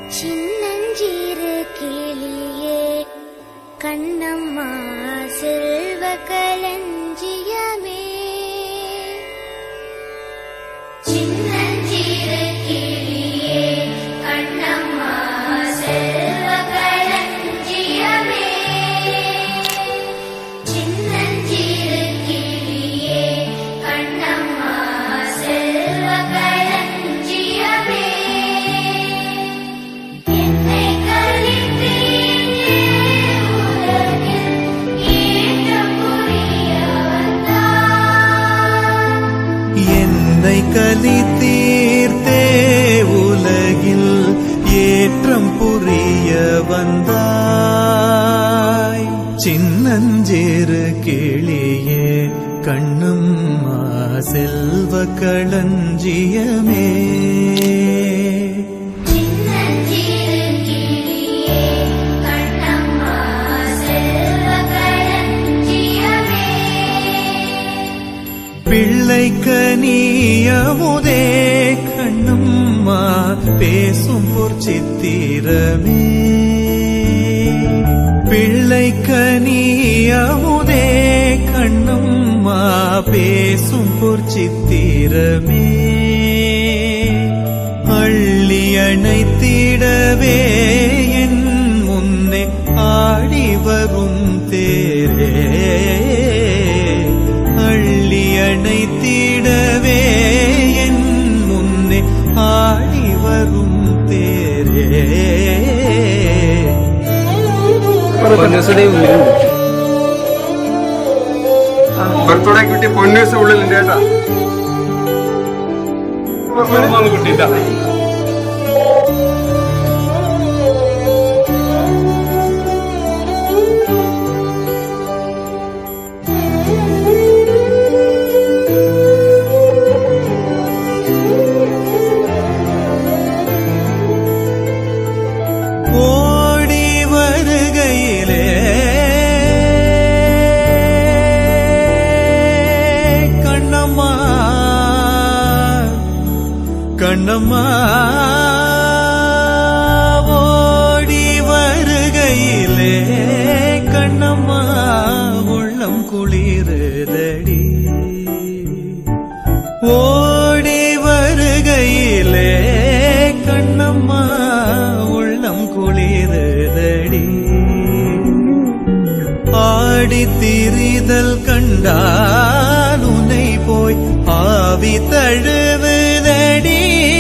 சின்னஞ்சிறு கிளியே கண்ணம்மா செல்வ களஞ்சியமே சின்னஞ்சிறு கிளியே கண்ணம்மா செல்வ களஞ்சியமே சின்னஞ்சிறு கிளியே கண்ணம்மா செல்வ களஞ்சியமே என்னை கலித்தேனே உலகில் ஏற்றம் புரிய வந்தாய். என்னை கலி தீர்த்தே உலகில் ஏற்றம் புரிய வந்தாய் சின்னஞ்சேறு கிளியே கண்ணம்மா செல்வ களஞ்சியமே சின்னஞ்சிறு கிளியே கண்ணம்மா செல்வ களஞ்சியமே. பிள்ளைக்க நீயமுதே கண்ணம்மா பேசும் பொற்சித்திரமே பிள்ளைக்க நீயமுதே கண்ணம்மா பேசும் பொற்சித்திரமே அள்ளி அணைத்திடவே என் முன்னே ஆடி வரும் தேரே அள்ளி அணைத்திடவே என் முன்னே ஆடி வரும் தேரே പൊന്നൂസുടെയും വീടുണ്ട് ബർത്ത്ഡേ കിട്ടിയ പൊന്നൂസ് ഉള്ളിലുണ്ട് കേട്ടാ ഒന്നും കിട്ടിയില്ല ஓடி வருகையிலே கண்ணம்மா கண்ணம்மா ஓடி வருகையிலே கண்ணம்மா உள்ளம் குளிருதடி ஓடி வருகையிலே கண்ணம்மா உள்ளம் குளிருதடி ஆடி திரிதல் கண்டால் உன்னை போய் ஆவி தழுவுதடி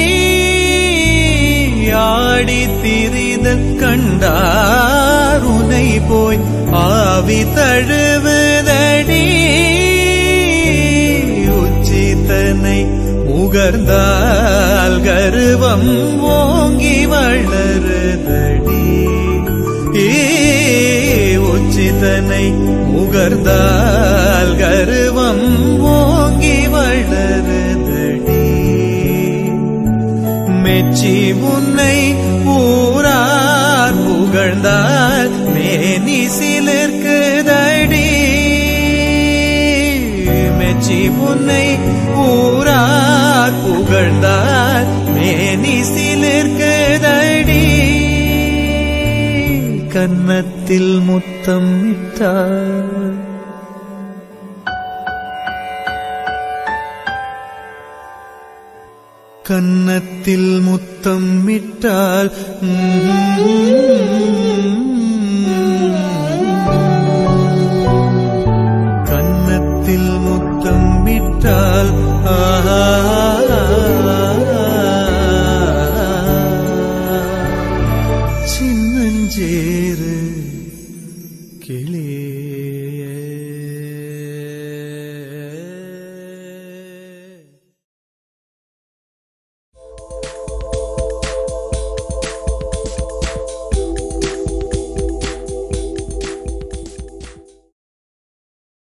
ஆடி திரிதல் கண்டார் உன்னை போய் ஆவி தழுவுதடி உச்சிதனை முகர்ந்தால் கருவம் ஓங்கி வளருதடி ஏ உச்சிதனை முகர்ந்தால் கருவம் ஓங்கி வளருதடி மெச்சி உன்னை ஊரார் புகழ்ந்தால் மேனி சிலிர்க்குதடி மெச்சி உன்னை ஊரார் புகழ்ந்தால் மேனி சிலிர்க்குதடி கன்னத்தில் முத்தம் இட்டார் கன்னத்தில் முத்தம் விட்டால்